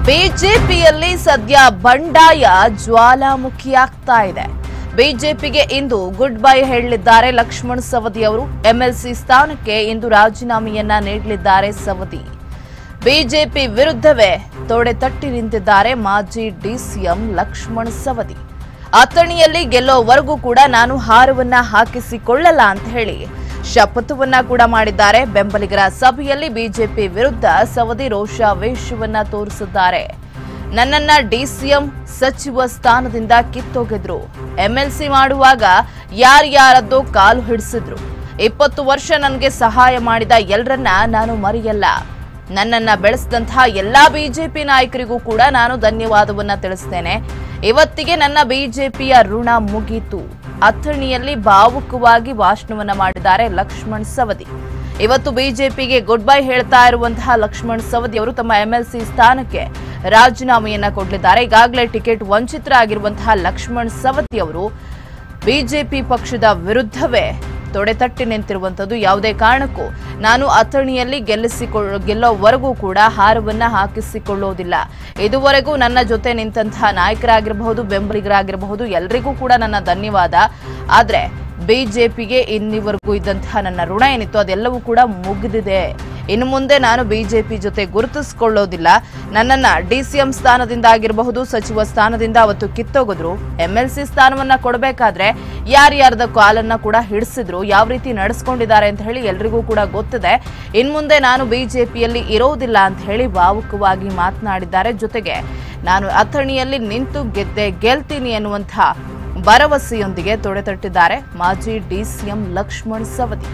ಬಿಜೆಪಿಯಲ್ಲಿ ಸದ್ಯ ಬಂಡಾಯ ಜ್ವಾಲಾಮುಖಿಯಾಗ್ತಾ ಇದೆ ಬಿಜೆಪಿಗೆ ಇಂದು ಗುಡ್ ಬೈ ಹೇಳಲಿದ್ದಾರೆ ಲಕ್ಷ್ಮಣ್ ಸವದಿ ಅವರು ಎಂಎಲ್ಸಿ ಸ್ಥಾನಕ್ಕೆ ಇಂದು ರಾಜೀನಾಮೆಯನ್ನ ನೀಡಲಿದ್ದಾರೆ ಸವದಿ ಬಿಜೆಪಿ ವಿರುದ್ಧವೇ ತೊಡೆ ತಟ್ಟಿ ನಿಂತಿದ್ದಾರೆ ಮಾಜಿ ಡಿಸಿಎಂ ಲಕ್ಷ್ಮಣ್ ಸವದಿ ಅಥಣಿಯಲ್ಲಿ ಗೆಲ್ಲೋವರೆಗೂ ಕೂಡ ನಾನು ಹಾರವನ್ನ ಹಾಕಿಸಿಕೊಳ್ಳಲ್ಲ ಅಂತ ಹೇಳಿ ಶಪಥವನ್ನ ಕೂಡ ಮಾಡಿದ್ದಾರೆ ಬೆಂಬಲಿಗರ ಸಭೆಯಲ್ಲಿ ಬಿಜೆಪಿ ವಿರುದ್ಧ ಸವದಿ ರೋಷಾವೇಶವನ್ನ ತೋರಿಸಿದ್ದಾರೆ ನನ್ನನ್ನ ಡಿಸಿಎಂ ಸಚಿವ ಸ್ಥಾನದಿಂದ ಕಿತ್ತೊಗೆದ್ರು ಎಂಎಲ್ಸಿ ಮಾಡುವಾಗ ಯಾರ್ಯಾರದ್ದೋ ಕಾಲು ಹಿಡಿಸಿದ್ರು ಇಪ್ಪತ್ತು ವರ್ಷ ನನಗೆ ಸಹಾಯ ಮಾಡಿದ ಎಲ್ಲರನ್ನ ನಾನು ಮರೆಯಲ್ಲ ನನ್ನನ್ನ ಬೆಳೆಸಿದಂತಹ ಎಲ್ಲಾ ಬಿಜೆಪಿ ನಾಯಕರಿಗೂ ಕೂಡ ನಾನು ಧನ್ಯವಾದವನ್ನ ತಿಳಿಸ್ತೇನೆ ಇವತ್ತಿಗೆ ನನ್ನ ಬಿಜೆಪಿಯ ಋಣ ಮುಗೀತು ಅಥಣಿಯಲ್ಲಿ ಭಾವುಕವಾಗಿ ಭಾಷಣವನ್ನ ಮಾಡಿದ್ದಾರೆ ಲಕ್ಷ್ಮಣ್ ಸವದಿ ಇವತ್ತು ಬಿಜೆಪಿಗೆ ಗುಡ್ ಬೈ ಹೇಳ್ತಾ ಇರುವಂತಹ ಲಕ್ಷ್ಮಣ್ ಸವದಿ ಅವರು ತಮ್ಮ ಎಂಎಲ್ಸಿ ಸ್ಥಾನಕ್ಕೆ ರಾಜೀನಾಮೆಯನ್ನ ಕೊಡಲಿದ್ದಾರೆ ಈಗಾಗಲೇ ಟಿಕೆಟ್ ವಂಚಿತರಾಗಿರುವಂತಹ ಲಕ್ಷ್ಮಣ್ ಸವದಿ ಅವರು ಬಿಜೆಪಿ ಪಕ್ಷದ ವಿರುದ್ಧವೇ ತೊಡೆತಟ್ಟಿ ನಿಂತಿರುವಂತದ್ದು ಯಾವುದೇ ಕಾರಣಕ್ಕೂ ನಾನು ಅಥಣಿಯಲ್ಲಿ ಗೆಲ್ಲಿಸಿಕೊಳ್ಳ ಗೆಲ್ಲೋವರೆಗೂ ಕೂಡ ಹಾರವನ್ನ ಹಾಕಿಸಿಕೊಳ್ಳೋದಿಲ್ಲ ಇದುವರೆಗೂ ನನ್ನ ಜೊತೆ ನಿಂತಹ ನಾಯಕರಾಗಿರಬಹುದು ಬೆಂಬಲಿಗರಾಗಿರಬಹುದು ಎಲ್ರಿಗೂ ಕೂಡ ನನ್ನ ಧನ್ಯವಾದ ಆದ್ರೆ ಬಿಜೆಪಿಗೆ ಇನ್ನಿವರೆಗೂ ಇದ್ದಂತಹ ನನ್ನ ಋಣ ಏನಿತ್ತು ಅದೆಲ್ಲವೂ ಕೂಡ ಮುಗಿದಿದೆ ಇನ್ನು ಮುಂದೆ ನಾನು ಬಿಜೆಪಿ ಜೊತೆ ಗುರುತಿಸಿಕೊಳ್ಳೋದಿಲ್ಲ ನನ್ನನ್ನ ಡಿಸಿಎಂ ಸ್ಥಾನದಿಂದ ಆಗಿರಬಹುದು ಸಚಿವ ಸ್ಥಾನದಿಂದ ಅವತ್ತು ಕಿತ್ತೋಗಿದ್ರು ಎಂಎಲ್ಸಿ ಸ್ಥಾನವನ್ನ ಕೊಡಬೇಕಾದ್ರೆ ಯಾರ್ಯಾರದ ಕಾಲನ್ನ ಕೂಡ ಹಿಡಿಸಿದ್ರು ಯಾವ ರೀತಿ ನಡೆಸ್ಕೊಂಡಿದ್ದಾರೆ ಅಂತ ಹೇಳಿ ಎಲ್ರಿಗೂ ಕೂಡ ಗೊತ್ತಿದೆ ಇನ್ ಮುಂದೆ ನಾನು ಬಿಜೆಪಿಯಲ್ಲಿ ಇರೋದಿಲ್ಲ ಅಂತ ಹೇಳಿ ಭಾವುಕವಾಗಿ ಮಾತನಾಡಿದ್ದಾರೆ ಜೊತೆಗೆ ನಾನು ಅಥಣಿಯಲ್ಲಿ ನಿಂತು ಗೆದ್ದೆ ಗೆಲ್ತೀನಿ ಎನ್ನುವಂಥ ಭರವಸೆಯೊಂದಿಗೆ ತೊಡೆತಟ್ಟಿದ್ದಾರೆ ಮಾಜಿ ಡಿಸಿಎಂ ಲಕ್ಷ್ಮಣ್ ಸವದಿ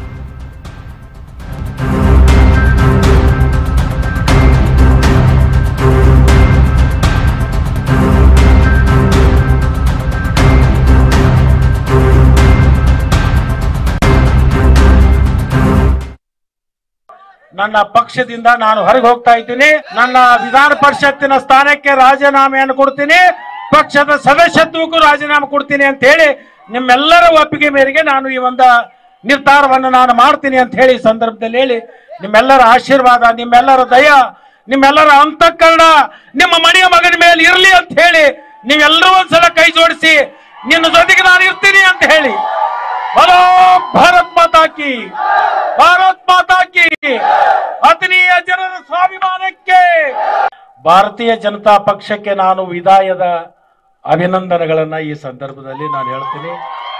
ನನ್ನ ಪಕ್ಷದಿಂದ ನಾನು ಹೊರಗೆ ಹೋಗ್ತಾ ಇದ್ದೀನಿ ನನ್ನ ವಿಧಾನ ಪರಿಷತ್ತಿನ ಸ್ಥಾನಕ್ಕೆ ರಾಜೀನಾಮೆಯನ್ನು ಕೊಡ್ತೀನಿ ಪಕ್ಷದ ಸದಸ್ಯತ್ವಕ್ಕೂ ರಾಜೀನಾಮೆ ಕೊಡ್ತೀನಿ ಅಂತ ಹೇಳಿ ನಿಮ್ಮೆಲ್ಲರ ಒಪ್ಪಿಗೆ ಮೇರೆಗೆ ನಾನು ಈ ಒಂದು ನಿರ್ಧಾರವನ್ನು ನಾನು ಮಾಡ್ತೀನಿ ಅಂತ ಹೇಳಿ ಈ ಸಂದರ್ಭದಲ್ಲಿ ಹೇಳಿ ನಿಮ್ಮೆಲ್ಲರ ಆಶೀರ್ವಾದ ನಿಮ್ಮೆಲ್ಲರ ದಯ ನಿಮ್ಮೆಲ್ಲರ ಅಂತಃಕರಣ ನಿಮ್ಮ ಮನೆಯ ಮಗನ ಮೇಲೆ ಇರಲಿ ಅಂತ ಹೇಳಿ ನೀವೆಲ್ಲರೂ ಒಂದ್ಸಲ ಕೈ ಜೋಡಿಸಿ ನಿನ್ನ ಜೊತೆಗೆ ನಾನು ಇರ್ತೀನಿ ಅಂತ ಹೇಳಿ ಬರೋ ಭಾರತ್ ಮಾತಾ ಕಿ ಭಾರತ್ ಮಾತಾ ಕಿ ಅಥಣೀಯ ಜನರ ಸ್ವಾಭಿಮಾನಕ್ಕೆ ಭಾರತೀಯ ಜನತಾ ಪಕ್ಷಕ್ಕೆ ನಾನು ವಿದಾಯದ ಅಭಿನಂದನೆಗಳನ್ನ ಈ ಸಂದರ್ಭದಲ್ಲಿ ನಾನು ಹೇಳ್ತೀನಿ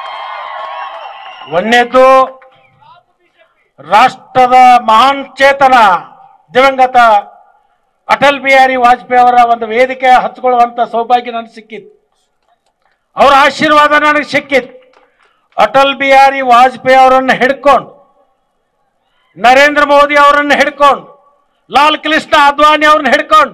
ಒಂದನೇದು ರಾಷ್ಟ್ರದ ಮಹಾನ್ ಚೇತನ ದಿವಂಗತ ಅಟಲ್ ಬಿಹಾರಿ ವಾಜಪೇಯಿ ಅವರ ಒಂದು ವೇದಿಕೆ ಹಚ್ಕೊಳ್ಳುವಂತ ಸೌಭಾಗ್ಯ ನನಗೆ ಸಿಕ್ಕಿತ್ತು ಅವರ ಆಶೀರ್ವಾದ ನನಗೆ ಸಿಕ್ಕಿತ್ತು ಅಟಲ್ ಬಿಹಾರಿ ವಾಜಪೇಯಿ ಅವರನ್ನು ಹಿಡ್ಕೊಂಡು ನರೇಂದ್ರ ಮೋದಿ ಅವರನ್ನು ಹಿಡ್ಕೊಂಡು ಲಾಲ್ ಕೃಷ್ಣ ಅದ್ವಾನಿ ಅವ್ರನ್ನ ಹಿಡ್ಕೊಂಡು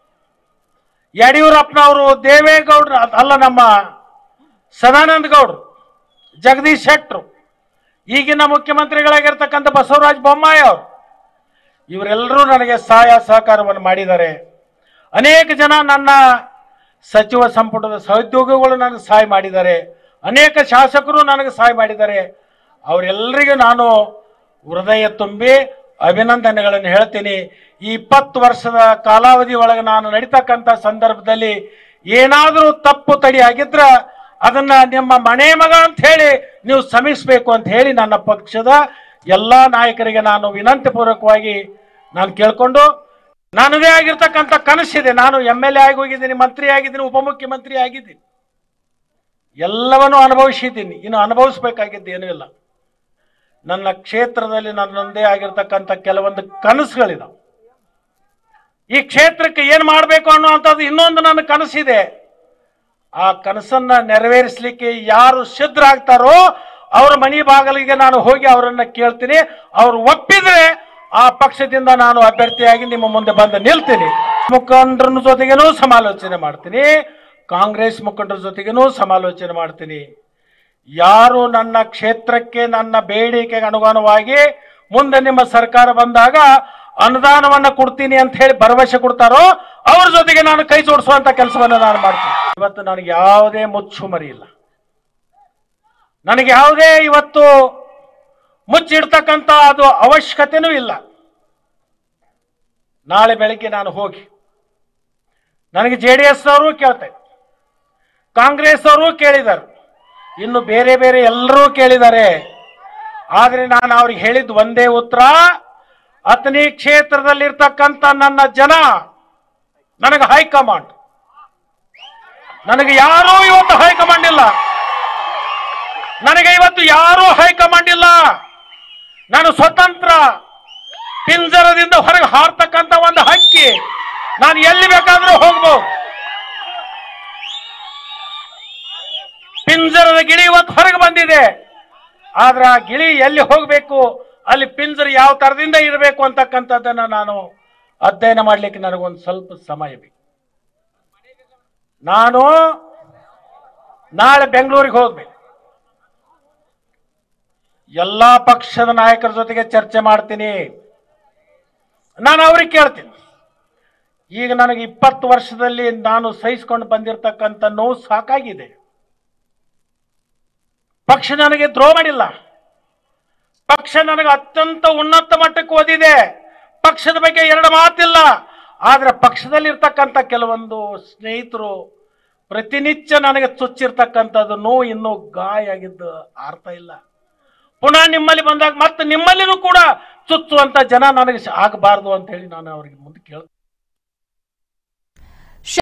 ಯಡಿಯೂರಪ್ಪನವರು ದೇವೇಗೌಡರು ಅಲ್ಲ ನಮ್ಮ ಸದಾನಂದ ಗೌಡ್ರು ಜಗದೀಶ್ ಶೆಟ್ರು ಈಗಿನ ಮುಖ್ಯಮಂತ್ರಿಗಳಾಗಿರ್ತಕ್ಕಂಥ ಬಸವರಾಜ ಬೊಮ್ಮಾಯಿ ಅವರು ಇವರೆಲ್ಲರೂ ನನಗೆ ಸಹಾಯ ಸಹಕಾರವನ್ನು ಮಾಡಿದ್ದಾರೆ ಅನೇಕ ಜನ ನನ್ನ ಸಚಿವ ಸಂಪುಟದ ಸಹೋದ್ಯೋಗಿಗಳು ನನಗೆ ಸಹಾಯ ಮಾಡಿದ್ದಾರೆ ಅನೇಕ ಶಾಸಕರು ನನಗೆ ಸಹಾಯ ಮಾಡಿದ್ದಾರೆ ಅವರೆಲ್ಲರಿಗೂ ನಾನು ಹೃದಯ ತುಂಬಿ ಅಭಿನಂದನೆಗಳನ್ನು ಹೇಳ್ತೀನಿ ಈ ಇಪ್ಪತ್ತು ವರ್ಷದ ಕಾಲಾವಧಿ ಒಳಗೆ ನಾನು ನಡೀತಕ್ಕಂಥ ಸಂದರ್ಭದಲ್ಲಿ ಏನಾದರೂ ತಪ್ಪು ತಡಿ ಆಗಿದ್ರ ಅದನ್ನ ನಿಮ್ಮ ಮನೆ ಮಗ ಅಂತ ಹೇಳಿ ನೀವು ಶ್ರಮಿಸಬೇಕು ಅಂತ ಹೇಳಿ ನನ್ನ ಪಕ್ಷದ ಎಲ್ಲಾ ನಾಯಕರಿಗೆ ನಾನು ವಿನಂತಿ ಪೂರ್ವಕವಾಗಿ ನಾನು ಕೇಳ್ಕೊಂಡು ನನ್ನದೇ ಆಗಿರ್ತಕ್ಕಂಥ ಕನಸಿದೆ ನಾನು ಎಮ್ ಎಲ್ ಎ ಆಗಿ ಹೋಗಿದ್ದೀನಿ ಮಂತ್ರಿ ಆಗಿದ್ದೀನಿ ಉಪಮುಖ್ಯಮಂತ್ರಿ ಆಗಿದ್ದೀನಿ ಎಲ್ಲವನ್ನೂ ಅನುಭವಿಸಿದ್ದೀನಿ ಇನ್ನು ಅನುಭವಿಸ್ಬೇಕಾಗಿದ್ದು ಏನೂ ಇಲ್ಲ ನನ್ನ ಕ್ಷೇತ್ರದಲ್ಲಿ ನನ್ನೊಂದೇ ಆಗಿರ್ತಕ್ಕಂಥ ಕೆಲವೊಂದು ಕನಸುಗಳಿದಾವೆ ಈ ಕ್ಷೇತ್ರಕ್ಕೆ ಏನ್ ಮಾಡಬೇಕು ಅನ್ನುವಂಥದ್ದು ಇನ್ನೊಂದು ನನ್ನ ಕನಸಿದೆ ಆ ಕನಸನ್ನ ನೆರವೇರಿಸಲಿಕ್ಕೆ ಯಾರು ಸಿದ್ಧರಾಗ್ತಾರೋ ಅವರ ಮನೆ ಬಾಗಿಲಿಗೆ ನಾನು ಹೋಗಿ ಅವರನ್ನ ಕೇಳ್ತೀನಿ ಅವ್ರು ಒಪ್ಪಿದ್ರೆ ಆ ಪಕ್ಷದಿಂದ ನಾನು ಅಭ್ಯರ್ಥಿಯಾಗಿ ನಿಮ್ಮ ಮುಂದೆ ಬಂದು ನಿಲ್ತೀನಿ ಮುಖಂಡರ ಜೊತೆಗೇನೂ ಸಮಾಲೋಚನೆ ಮಾಡ್ತೀನಿ ಕಾಂಗ್ರೆಸ್ ಮುಖಂಡರ ಜೊತೆಗೇನೂ ಸಮಾಲೋಚನೆ ಮಾಡ್ತೀನಿ ಯಾರು ನನ್ನ ಕ್ಷೇತ್ರಕ್ಕೆ ನನ್ನ ಬೇಡಿಕೆಗೆ ಅನುಗುಣವಾಗಿ ಮುಂದೆ ನಿಮ್ಮ ಸರ್ಕಾರ ಬಂದಾಗ ಅನುದಾನವನ್ನ ಕೊಡ್ತೀನಿ ಅಂತ ಹೇಳಿ ಭರವಸೆ ಕೊಡ್ತಾರೋ ಅವ್ರ ಜೊತೆಗೆ ನಾನು ಕೈ ಜೋಡಿಸುವಂತ ಕೆಲಸವನ್ನ ನಾನು ಮಾಡ್ತೀನಿ ಇವತ್ತು ನನಗೆ ಯಾವುದೇ ಮುಚ್ಚುಮರಿ ಇಲ್ಲ ನನಗೆ ಯಾವುದೇ ಇವತ್ತು ಮುಚ್ಚಿಡ್ತಕ್ಕಂಥ ಅದು ಅವಶ್ಯಕತೆನೂ ಇಲ್ಲ ನಾಳೆ ಬೆಳಗ್ಗೆ ನಾನು ಹೋಗಿ ನನಗೆ ಜೆ ಡಿ ಎಸ್ ಅವರು ಕೇಳ್ತಾ ಇದ್ರು. ಕಾಂಗ್ರೆಸ್ ಅವರು ಕೇಳಿದ್ದಾರೆ ಇನ್ನು ಬೇರೆ ಬೇರೆ ಎಲ್ಲರೂ ಕೇಳಿದ್ದಾರೆ ಆದ್ರೆ ನಾನು ಅವ್ರಿಗೆ ಹೇಳಿದ ಒಂದೇ ಉತ್ತರ ಅತನಿ ಕ್ಷೇತ್ರದಲ್ಲಿರ್ತಕ್ಕಂಥ ನನ್ನ ಜನ ನನಗೆ ಹೈಕಮಾಂಡ್ ನನಗೆ ಯಾರೂ ಇವತ್ತು ಹೈಕಮಾಂಡ್ ಇಲ್ಲ ನನಗೆ ಇವತ್ತು ಯಾರೂ ಹೈಕಮಾಂಡ್ ಇಲ್ಲ ನಾನು ಸ್ವತಂತ್ರ ಪಿಂಜರದಿಂದ ಹೊರಗೆ ಹಾರ್ತಕ್ಕಂಥ ಒಂದು ಹಕ್ಕಿ ನಾನು ಎಲ್ಲಿ ಬೇಕಾದ್ರೂ ಹೋಗ್ಬೋದು ಪಿಂಜರದ ಗಿಳಿ ಇವತ್ತು ಹೊರಗೆ ಬಂದಿದೆ ಆದ್ರೆ ಆ ಗಿಳಿ ಎಲ್ಲಿ ಹೋಗಬೇಕು ಅಲ್ಲಿ ಪಿಂಜರ ಯಾವ ತರದಿಂದ ಇರಬೇಕು ಅಂತಕ್ಕಂಥದ್ದನ್ನ ನಾನು ಅಧ್ಯಯನ ಮಾಡ್ಲಿಕ್ಕೆ ನನಗೊಂದು ಸ್ವಲ್ಪ ಸಮಯ ಬೇಕು ನಾನು ನಾಳೆ ಬೆಂಗಳೂರಿಗೆ ಹೋಗ್ಬೇಕು ಎಲ್ಲಾ ಪಕ್ಷದ ನಾಯಕರ ಜೊತೆಗೆ ಚರ್ಚೆ ಮಾಡ್ತೀನಿ ನಾನು ಅವ್ರಿಗೆ ಕೇಳ್ತೀನಿ ಈಗ ನನಗೆ ಇಪ್ಪತ್ತು ವರ್ಷದಲ್ಲಿ ನಾನು ಸಹಿಸ್ಕೊಂಡು ಬಂದಿರತಕ್ಕಂಥ ನೋವು ಸಾಕಾಗಿದೆ ಪಕ್ಷ ನನಗೆ ದ್ರೋಹ ಮಾಡಿಲ್ಲ ಪಕ್ಷ ನನಗೆ ಅತ್ಯಂತ ಉನ್ನತ ಮಟ್ಟಕ್ಕೆ ಓದಿದೆ ಪಕ್ಷದ ಬಗ್ಗೆ ಎರಡು ಮಾತಿಲ್ಲ ಆದ್ರೆ ಪಕ್ಷದಲ್ಲಿರ್ತಕ್ಕಂಥ ಕೆಲವೊಂದು ಸ್ನೇಹಿತರು ಪ್ರತಿನಿತ್ಯ ನನಗೆ ಚುಚ್ಚಿರ್ತಕ್ಕಂಥದ್ದು ನೋವು ಇನ್ನೂ ಗಾಯ ಆಗಿದ್ದು ಅರ್ಥ ಇಲ್ಲ ಪುನಃ ನಿಮ್ಮಲ್ಲಿ ಬಂದಾಗ ಮತ್ತೆ ನಿಮ್ಮಲ್ಲಿನೂ ಕೂಡ ಚುಚ್ಚುವಂತ ಜನ ನನಗೆ ಆಗಬಾರ್ದು ಅಂತ ಹೇಳಿ ನಾನು ಅವ್ರಿಗೆ ಮುಂದೆ ಕೇಳ್ತೀನಿ